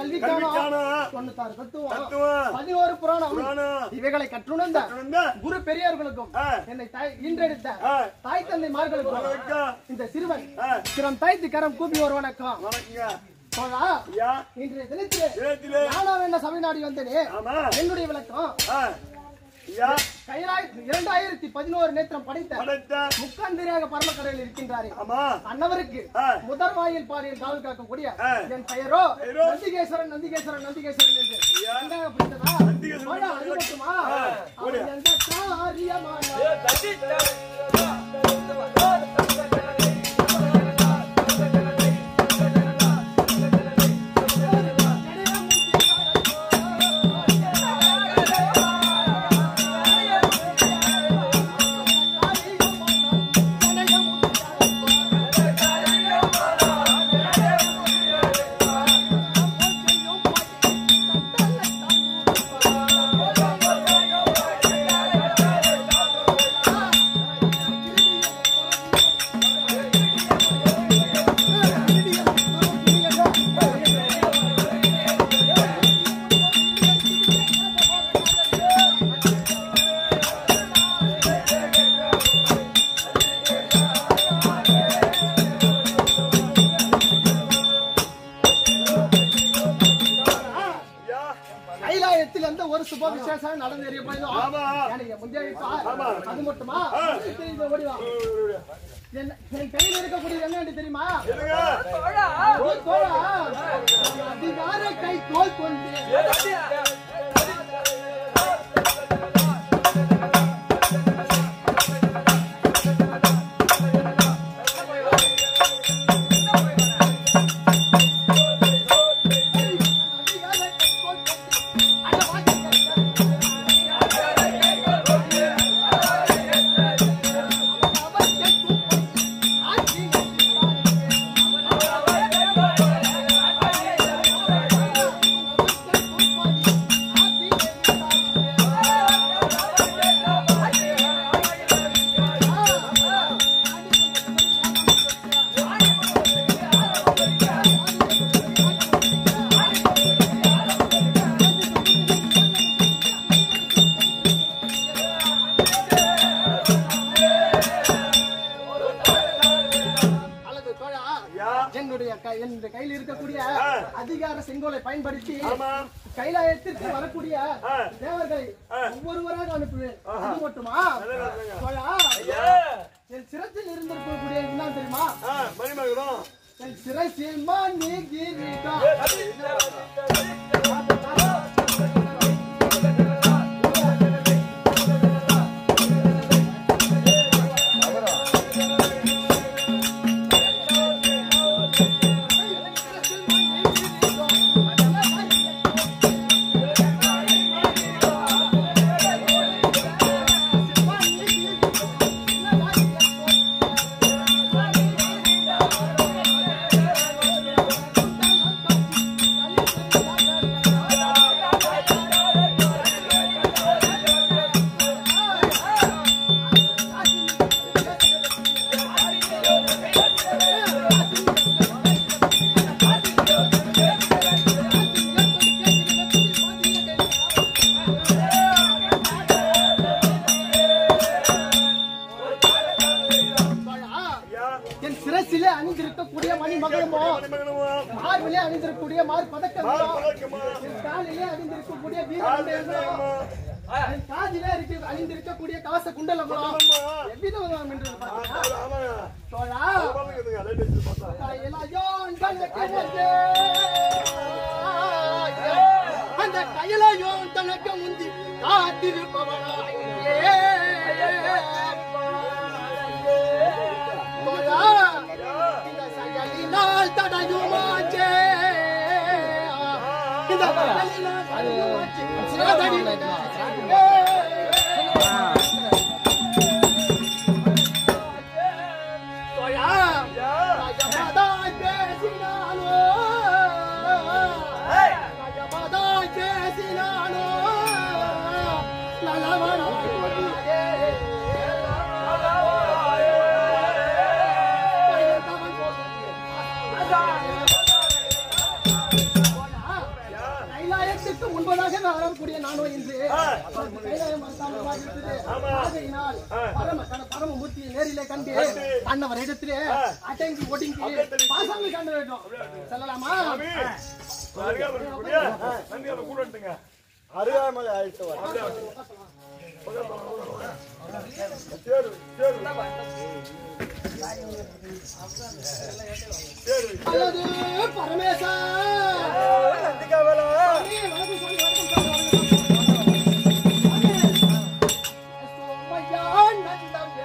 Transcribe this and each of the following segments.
கல்விக்கான கல்விக்கான தொண்ணூத்தாறு தத்துவம் தத்துவம் பதினோரு புராணம் புராணம் இவைகளை கற்றுணர்ந்த உணர்ந்த குரு பெரியவர்களுக்கும் ஆ. என்னை தாய் ஈன்றெடுத்த ஆ. தாய் தந்தைமார்களுக்கும் வணக்கம் இந்த சிறுவன் ஆ. சிரம் தாய்த்து கரம் கூப்பி ஒரு வணக்கம் வணக்கங்க தோழா ஐயா இன்றைய தினத்திலே தினத்திலே நானும் என்ன சபை நாடி வந்தேனே ஆமா என்னுடைய விளக்கம் ஆ. ஐயா கைலாய் இரண்டாயிரத்தி பதினோரு நேத்திரம் படைத்த படைத்த முக்காந்திரியாக பரமக்கடையில் இருக்கின்றாரே ஆமா அன்னவருக்கு ஆ. முதல் வாயில் பாதையில் காவல் காக்கக்கூடிய ஆ. என் பெயரோ பெயரோ? நந்திகேஸ்வரன் நந்திகேஸ்வரன் நந்திகேஸ்வரன் என்று ஐயா. வெங்காயம் பிடித்ததா? நந்திகேஸ்வரன் வாழ, அது மட்டுமா? ஆ, அவன் ஓடியா. எந்த காரியமான ஐயா கைலாயத்தில் எந்த ஒரு சுப விசேஷம் நடந்தேறிய போயதோ ஆமா. எனக்கு முந்தைய வீட்டா? ஆமா. அது மட்டுமா ஆ. தெரியுது, ஓடி வா. என்ன- என் கையில் இருக்கக்கூடியது என்னன்னு தெரியுமா இருங்க தோல் தோழா. அதிகார கை தோல் கொண்டு அதிகார கை தோல் கொண்டு அட வாங்கி அல்லது தோழா, ஐயா என்னுடைய கை- என்னுடைய கையில் இருக்கக்கூடிய ஆ. அதிகார செங்கோலை பயன்படுத்தி ஆமா கைலாயத்திற்கு வரக்கூடிய ஆ. தேவர்களை ஆ. ஒவ்வொருவராக அனுப்புவேன் ஆஹா. அது மட்டுமா நல்லது, நல்லதுங்க. தோழா, என் சிரத்தில் இருந்திருக்கக்கூடிய என்ன தெரியுமா ஆ மணிமகுடம் என் சிரசில் மணி கிரீடம். ஐயா என் சிரசிலே அணிந்திருக்கக்கூடிய மணிமகளுமோ மணிமகுடமும் மார்பிலே அணிந்திருக்கக்கூடிய மார் பதக்கங்களோ பதக்கமோ. என் காலிலே அணிந்திருக்கக்கூடிய வீரமண்டலங்களோ கால் என் காதிலே இருக்கு- அணிந்திருக்கக்கூடிய கவச குண்டலங்களோ எவ்விதம் என்று பார்த்தீங்கன்னா, ஆமாங்க தோழா, பாருங்க லைட் வச்சு பார்த்தா கையிலாயோன் கணக்கு வந்து, அந்த கையிலாயோன் தனக்கு முந்தி காத்திருப்பவனாய் தோழா, இந்த செயலினால் தடையுமாச்சே இந்த செயலினால் தடையுமாச்சே சிறதடி தோழா, ஐயா ராஜமாதாய் பேசினாலோ ராஜமாதாய் பேசினாலோ நலவனாய் இரண்டுக்கு முன்பதாக வரக்கூடிய நானோ என்று கைலாயம் வந்தாலும் இருக்கிறது. ஆகையினால் பரம கண- பரமமூர்த்தியை நேரிலே கண்டு கண்ணவர் இடத்திலே அடங்கி ஒடுங்கி பாசங்கள் கண்டு வேண்டும் செல்லலாமா அருகாமல் இருக்கக்கூடிய நந்தியால கூட வந்துட்டுங்க. அருகாமலை அழைத்து வர சேரு, சேரு. சேரு. அல்லது பரமேசா நந்திகாவலா நீ வணக்கம் சொல்லி வணக்கம் சொல்லி வணக்கம் சோமையா நந்தம்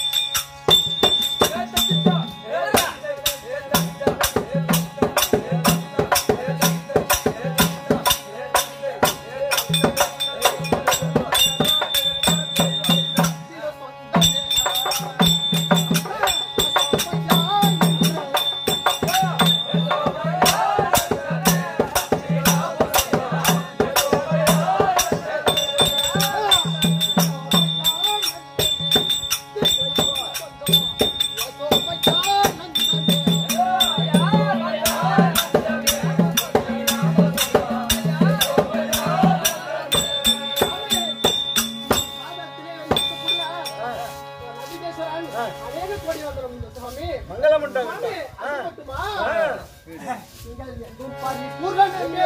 அநேக கோடி வந்துடும் சுவாமி மங்களம் உண்டாங்க சுவாமி, அது மட்டுமா? நீங்கள் எங்கும் பரிபூரணமே.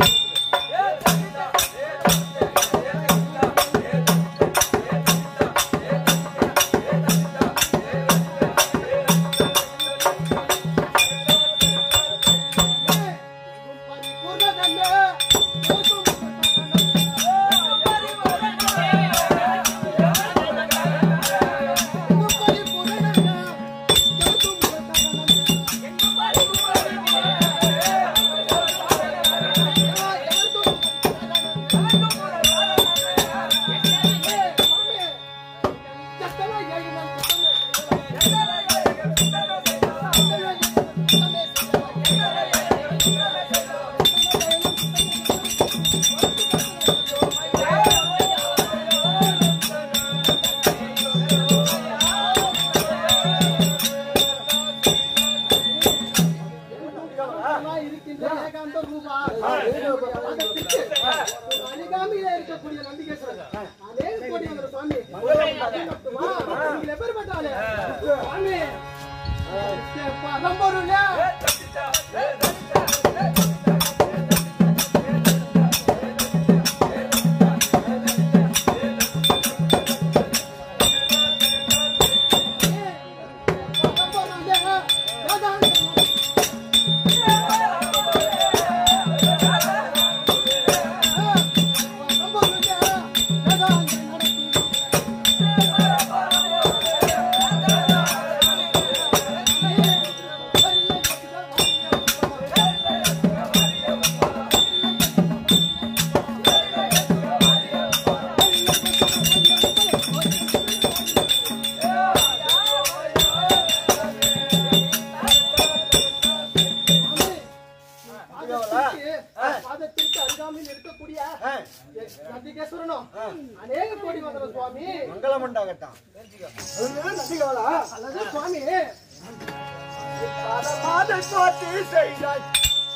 எங்கும் பரிபூரணமே. எங்கும் எங்கும் பரிபூரணமே. எங்கும் இருக்கின்ற ஏகாந்த ரூபா அதற்கு அணிகாமியில இருக்கக்கூடிய நந்திகேஸ்வரர் அதே கோடி வந்த சுவாமி மட்டுமா? நீங்கள் எப்பேற்பட்டாலே? சுவாமி பரம்பொருளே பரம்பொருளே வேதாந்த பாதத்திற்கு அருகாமையில் இருக்கக்கூடிய நந்திகேஸ்வரனும் அநேக கோடி வந்தன சுவாமி மங்களம் உண்டாகட்டும் நந்திகேவலா அல்லது சுவாமி மாத கோட்டி செய்தாய்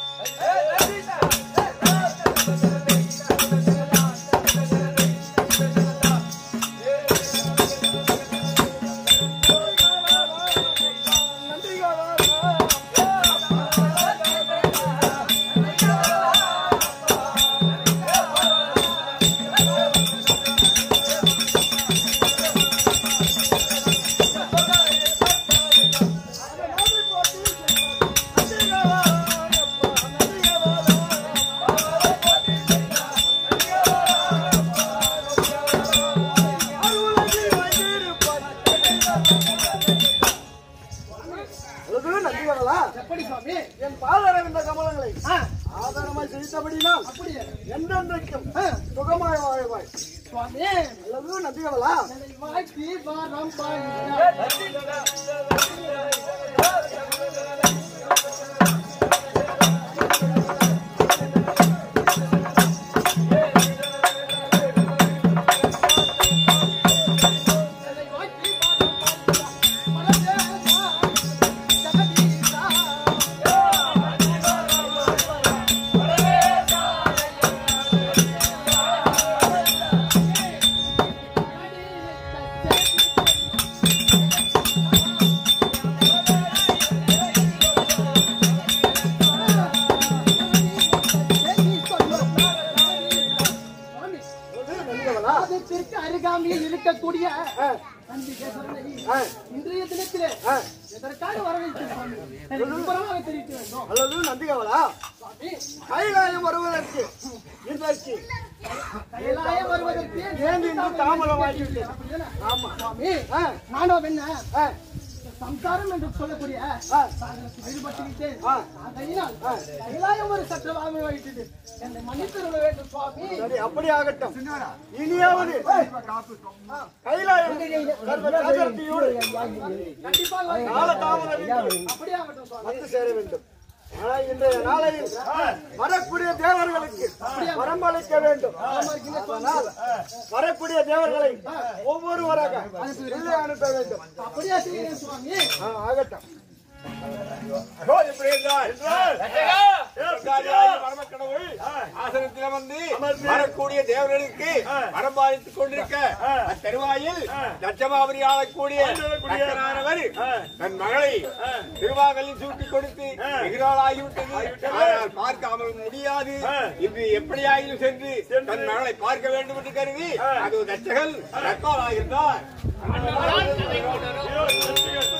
நந்திகவலா எப்படி சுவாமி என் பாதரவிந்த கமலங்களை ஆ, ஆதாரமாய் செலுத்தபடினால் அப்படியே என்றென்றைக்கும் ஆ, சுகமாய் வாழ்வாய் சுவாமி அல்லது நந்திகவலா என்னை வாழ்த்தி வாரம் பாடுகிறார் என்னை வாழ்த்தி வாரம் பாடுகிறார் மலரேசா, ஜெகதீசா. ஆலயத்திற்கு அருகாமையில் இருக்கக்கூடிய ஆ, நந்திகேஸ்வரனை ஆ, இன்றைய தினத்திலே ஆ. எதற்காக வரவேற்று சுவாமி எனக்கு விவரமாக தெரிவிக்க வேண்டும் அல்லது நந்திகவலா சுவாமி கைலாயம் வருவதற்கு இன்றைக்கு கைலாயம் வருவதற்கு ஏன் இன்று தாமதமாகிவிட்டது அப்படிதானே? ஆமா சுவாமி ஆ, நானோ என்ன ஆ, சம்சாரம் என்று சொல்லக்கூடிய ஆ. சாதனத்தில் ஈடுபட்டுவிட்டேன் ஆ. ஆகையினால் கைலாயம் ஒரு சற்று வாங்கிட்டு என்னை மன்னித்து வேண்டும் சுவாமி சரி அப்படி ஆகட்டும் இனியாவது கைலாயம் சர்வ கதிர்த்தியோடு கண்டிப்பாக கால தாமதம் அப்படியே ஆகட்டும் சுவாமி வந்து சேர வேண்டும் ஆனால் இன்றைய நாளையில் வரக்கூடிய தேவர்களுக்கு வரம்பளிக்க வேண்டும் அதனால் வரக்கூடிய தேவர்களை ஒவ்வொருவராக உள்ளே அனுப்ப வேண்டும் அப்படியே செய்கிறேன் சுவாமி ஆ, ஆகட்டும் அதோ எப்படி என்றார்? ஏ, பிரியா! பரமக்கடவுள் ஆசனத்தில் வந்து அமர்ந்து. வரக்கூடிய தேவர்களுக்கு வரம்பாதித்துக் கொண்டிருக்க அத்தருவாயில் லட்சமாபுரி ஆளக்கூடிய ஆளக்கூடிய. தக்கனானவர் ஆ. தன் மகளை திருவாங்கலில் சூட்டி கொடுத்து வெகுநாள் ஆகிவிட்டது ஆனால் பார்க்காமல் முடியாது ஆ. இன்று எப்படியாயிலும் சென்று தன் மகளை பார்க்க வேண்டும் என்று கருதி அது தச்சகன் தற்கால் ஆகின்றார் ஐயோ, சத்தியம்.